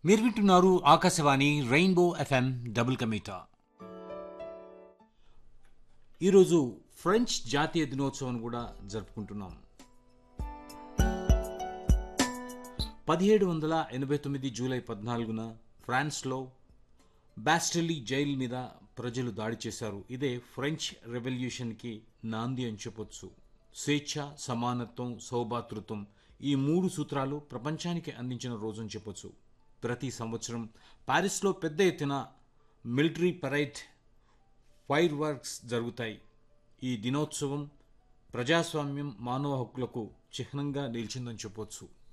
మీరు వింటున్నారు Akashvani rainbow FM double కమీటా ఈరోజు ఫ్రెంచ్ జాతీయ దినోత్సవం కూడా జరుపుకుంటున్నాం పదిహేడు వందల ఎనభై తొమ్మిది జూలై పద్నాలుగున ఫ్రాన్స్లో బాస్టెల్లీ జైల్ మీద ప్రజలు దాడి చేశారు ఇదే ఫ్రెంచ్ రెవల్యూషన్కి నాంది అని చెప్పొచ్చు స్వేచ్ఛ సమానత్వం సౌభాతృత్వం ఈ మూడు సూత్రాలు ప్రపంచానికి అందించిన రోజు అని చెప్పొచ్చు ప్రతి సంవత్సరం ప్యారిస్లో పెద్ద ఎత్తున మిలిటరీ పరైడ్ ఫైర్ వర్క్స్ జరుగుతాయి ఈ దినోత్సవం ప్రజాస్వామ్యం మానవ హక్కులకు చిహ్నంగా నిలిచిందని చెప్పొచ్చు